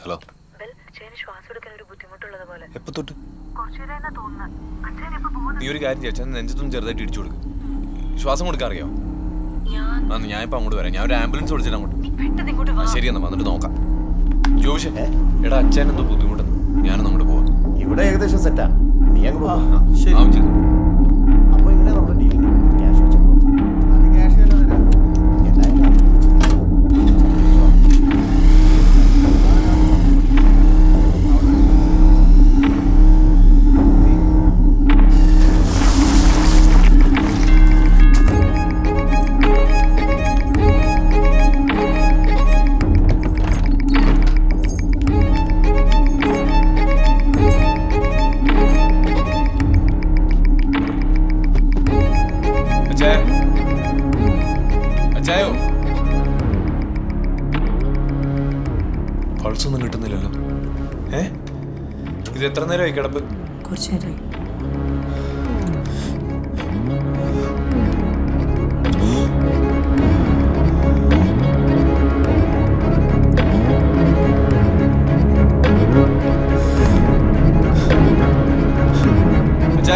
hello bell അച്ഛന് ശ്വാസം എടുക്കാൻ ഒരു ബുദ്ധിമുട്ടുള്ളത് പോലെ എപ്പോ തൊട്ട് കുറച്ചുകൂടെ തോന്നുന്നു അച്ഛൻ എപ്പോ പോകുന്നു നീ ഒരു കാര്യം ചെയ്യാം അച്ഛൻ നെഞ്ചത്തൊന്ന് ചെറുതായിട്ട് ഇടിച്ചു കൊടുക്ക് ശ്വാസം കൊടുക്കാൻ അറിയോ ഞാൻ ആ ഞാൻ ഇപ്പൊ അങ്ങോട്ട് വരാം ഞാൻ ഒരു ആംബുലൻസ് വിളിച്ചിട്ട് അങ്ങോട്ട് നീ പെട്ടെന്ന് ഇങ്ങോട്ട് ആ, വാ ശരി എന്നാ വന്നിട്ട് നോക്കാം ജോഷ് എടാ അച്ഛൻ എന്തോ ബുദ്ധിമുട്ടെന്ന് ഞാനൊന്ന് അങ്ങോട്ട് പോവാം ഇവിടെ ഏകദേശം സെറ്റാ നീ അങ്ങ് പോ ശരി ആവും ചെയ്തു അപ്പൊ ഇങ്ങനെ നമ്മുടെ ഡീലിംഗ് ക്യാഷ് വെച്ചേക്കോ അത് ക്യാഷ് തന്നെ തരാം എന്തായാലും അത് അച്ഛാ അച്ഛായോ പൾസ് ഒന്നും കിട്ടുന്നില്ലല്ലോ ഏ ഇത് എത്ര നേരമായി കിടപ്പ് കുറച്ചു നേരമായി അച്ഛാ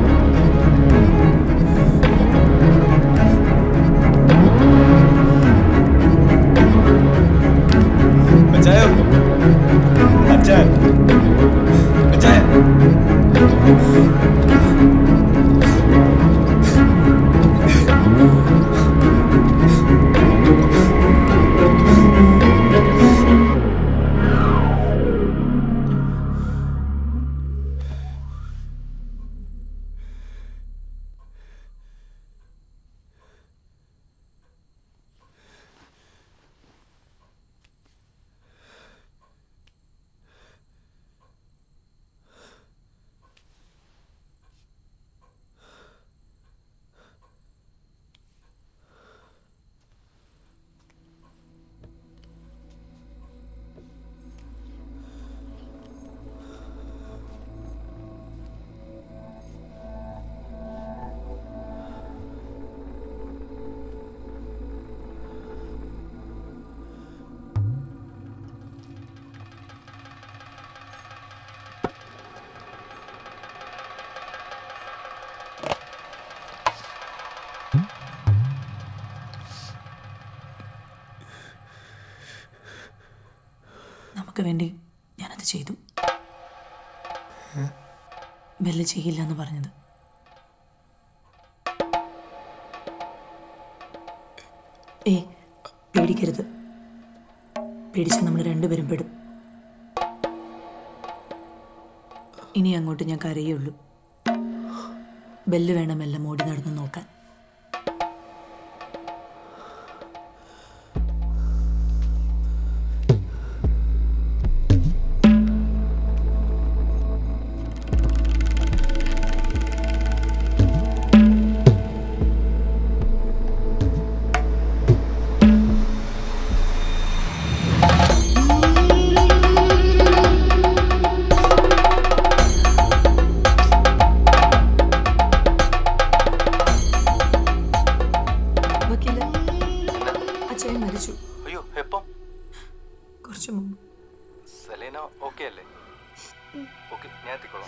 അച്ഛായോ അച്ഛാ അച്ഛാ നമുക്ക് വേണ്ടി ഞാനത് ചെയ്തു ബെല്ല് ചെയ്യില്ല എന്ന് പറഞ്ഞത് ഏ പേടിക്കരുത് പേടിച്ചാൽ നമ്മൾ രണ്ടുപേരും പെടും ഇനി അങ്ങോട്ട് ഞാൻ കരയുള്ളൂ ബെല്ല് വേണമെല്ലാം ഓടി നടന്ന് നോക്കാൻ വക്കീല് അച്ഛൻ മരിച്ചു അയ്യോ എപ്പം കുറച്ചു മുമ്പ് സെലീന ഓക്കെ അല്ലേ ഓക്കെ ഞാൻ എത്തിക്കോളാം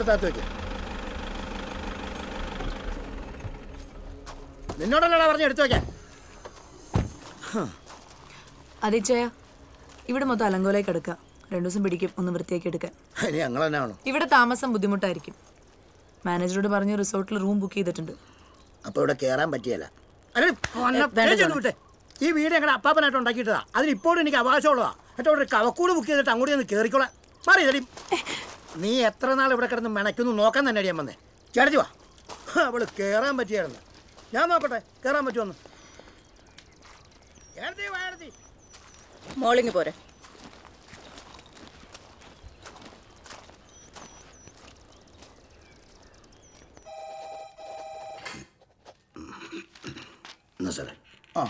എടുത്താത്ത് വെക്ക് നിന്നോടല്ലടാ പറഞ്ഞു എടുത്തു വെക്കാൻ അതിച്ചയ ഇവിടെ മൊത്തം അലങ്കോലേക്ക് എടുക്കുക രണ്ടു ദിവസം പിടിക്കും ഒന്ന് വൃത്തിയാക്കി എടുക്കാൻ ഇനി ഞങ്ങൾ തന്നെ ആണോ ഇവിടെ താമസം ബുദ്ധിമുട്ടായിരിക്കും മാനേജറോട് പറഞ്ഞ് റിസോർട്ടിൽ റൂം ബുക്ക് ചെയ്തിട്ടുണ്ട് അപ്പൊ ഇവിടെ കേറാൻ പറ്റിയല്ല അല്ലെ വേണ്ട, വിട്ടെ ഈ വീട് ഞങ്ങളുടെ അപ്പാപ്പനായിട്ട് ഉണ്ടാക്കിയിട്ടതാ അതിന് ഇപ്പോഴും എനിക്ക് അവകാശമുള്ളതാ എന്നിട്ട് ഒരു കവക്കൂട് ബുക്ക് ചെയ്തിട്ട് അങ്ങോട്ട് ഒന്ന് കയറിക്കോളാം മാറി തടി നീ എത്ര നാൾ ഇവിടെ കിടന്ന് മെനക്കുന്നു നോക്കാൻ തന്നെ അടിയാൻ വന്നേ ചേട്ടത്തി വാ അവള് കേറാൻ പറ്റിയായിരുന്നു ഞാൻ നോക്കട്ടെ കേറാൻ പറ്റുമെന്ന് ചേട്ടത്തി വാ ചേട്ടത്തി മോളിങ് പോരെ എന്നാ സാറേ ആ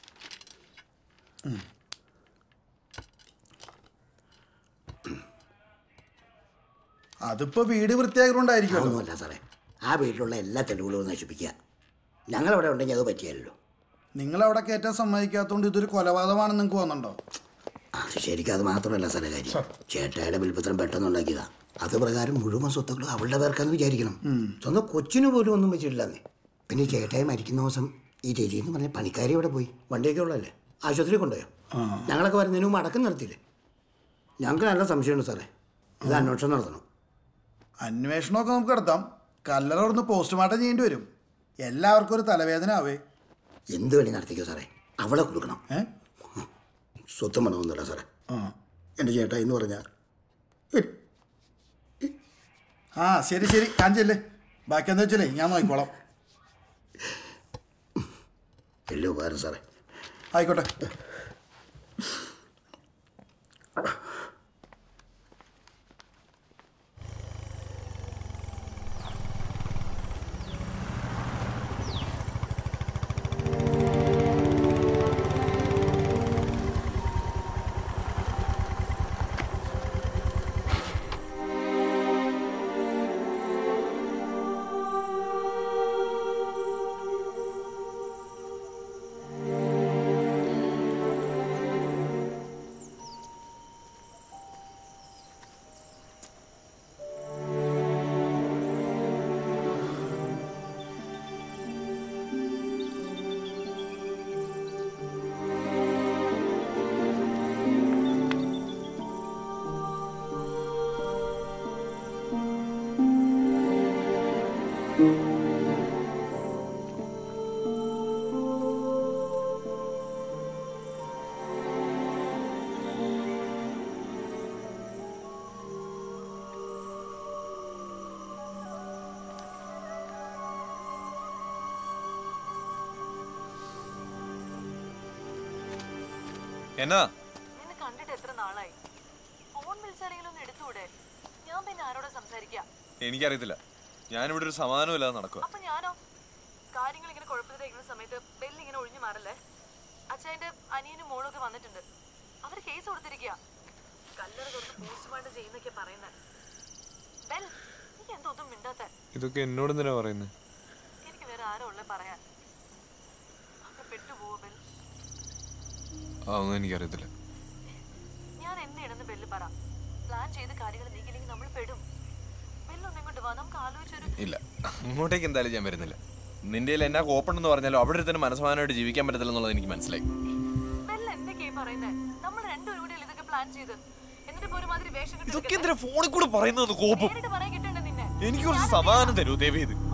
അതിപ്പോ വീട് വൃത്തിയാക്കിക്കൊണ്ടായിരിക്കുമല്ലോ ഒന്നുമല്ല സാറേ ആ വീട്ടിലുള്ള എല്ലാ തെളിവുകളും നശിപ്പിക്കുക ഞങ്ങളവിടെ ഉണ്ടെങ്കിൽ അത് പറ്റിയല്ലോ നിങ്ങൾ അവിടെ കയറ്റാൻ സമ്മതിക്കാത്തതുകൊണ്ട് ഇതൊരു കൊലപാതകമാണെന്ന് നിങ്ങൾക്ക് തോന്നുന്നുണ്ടോ അത് ശരിക്കും അത് മാത്രമല്ല സാറേ കാര്യം ചേട്ടായുടെ വിൽപ്പത്രം പെട്ടെന്ന് ഉണ്ടാക്കിയതാ അത് പ്രകാരം മുഴുവൻ സ്വത്തുക്കളും അവളുടെ പേർക്കാന്ന് വിചാരിക്കണം സ്വന്തം കൊച്ചിന് പോലും ഒന്നും വെച്ചിട്ടില്ലെന്നേ പിന്നെ ഈ ചേട്ടായി മരിക്കുന്ന ദിവസം ഈ രജി എന്ന് പറഞ്ഞ പണിക്കാരി അവിടെ പോയി വണ്ടിയൊക്കെ ഉള്ളതല്ലേ ആശുപത്രി കൊണ്ടുപോയോ ഞങ്ങളൊക്കെ വരുന്നതിന് മുമ്പ് അടക്കം നിർത്തിയില്ലേ ഞങ്ങൾക്ക് നല്ല സംശയമുണ്ട് സാറേ ഇത് അന്വേഷണം നടത്തണം അന്വേഷണമൊക്കെ നമുക്ക് നടത്താം കല്ലറ ഒന്ന് പോസ്റ്റ്മോർട്ടം ചെയ്യേണ്ടി വരും എല്ലാവർക്കും ഒരു തലവേദന ആവേ എന്ത് വേണി നടത്തിക്കോ സാറേ അവളെ കൊടുക്കണം ഏ സ്വത്തും പണമൊന്നുമില്ല സാറേ ആ എൻ്റെ ചേട്ടായി എന്ന് പറഞ്ഞാൽ ആ ശരി ശരി ഞാൻ ചെല്ലേ ബാക്കി എന്താ വെച്ചാലേ ഞാൻ നോക്കിക്കോളാം വലിയ ഉപകാരം സാറേ ആയിക്കോട്ടെ എന്നാ നിന്നെ കണ്ടിട്ട് എത്ര നാളായി ഫോൺ വിളിച്ചാലെങ്കിലും ഒന്ന് എടുത്തൂടെ ഞാൻ പിന്നെ ആരോട് സംസാരിക്കാം എനിക്കറിയത്തില്ല ഞാനിവിടെ ഒരു സമാധാനമില്ലാതെ നടക്കുക അപ്പൊ ഞാനോ കാര്യങ്ങൾ ഇങ്ങനെ കുഴപ്പത്തിലിരിക്കുന്ന സമയത്ത് ബെല്ല് ഇങ്ങനെ ഒഴിഞ്ഞു മാറല്ലേ അച്ഛൻ്റെ അനിയനും മോളും ഒക്കെ വന്നിട്ടുണ്ട് അവർ കേസ് കൊടുത്തിരിക്കുക കല്ലറ തുറന്ന് പോസ്റ്റ്മോർട്ടം ചെയ്യുന്നൊക്കെ പറയുന്നത് ബെൽ നീ എന്തൊന്നും മിണ്ടാത്ത ഇതൊക്കെ എന്നോട് എന്തിനാ പറയുന്നത് എനിക്ക് വേറെ ആരോ ഉള്ളേ പറയാൻ അങ്ങ് പെട്ടുപോവോ ബെൽ അതൊന്നും എനിക്കറിയത്തില്ല ഞാൻ എന്തിനെന്ന് ബെല്ല് പറ പ്ലാൻ ചെയ്ത് കാര്യങ്ങൾ നീക്കില്ലെങ്കിൽ നമ്മൾ പെടും ബെല്ലൊന്നും ഇങ്ങോട്ട് വാ നമുക്ക് ആലോചിച്ചൊരു ഇല്ല അങ്ങോട്ടേക്ക് എന്തായാലും ഞാൻ വരുന്നില്ല നിന്റെ കയ്യിൽ എന്നാ കോപ്പൺ എന്ന് പറഞ്ഞാലും അവിടെ തന്നെ മനസ്സമാനമായിട്ട് ജീവിക്കാൻ പറ്റത്തില്ല എന്നുള്ളത് എനിക്ക് മനസ്സിലായി ബെല്ല് എന്തൊക്കെയാ പറയുന്നേ നമ്മൾ രണ്ടുപേരും കൂടി ഇതൊക്കെ പ്ലാൻ ചെയ്ത് എന്നിട്ട് ഇപ്പൊ ഒരുമാതിരി വേഷം ഇതൊക്കെ എന്തിനാ ഫോണിൽ കൂടെ പറയുന്നത് കോപ്പും നേരിട്ട് പറയാൻ കിട്ടണ്ട നിന്നെ എനിക്ക് കുറച്ച് സമാധാനം തരൂ ദേവി ഇത്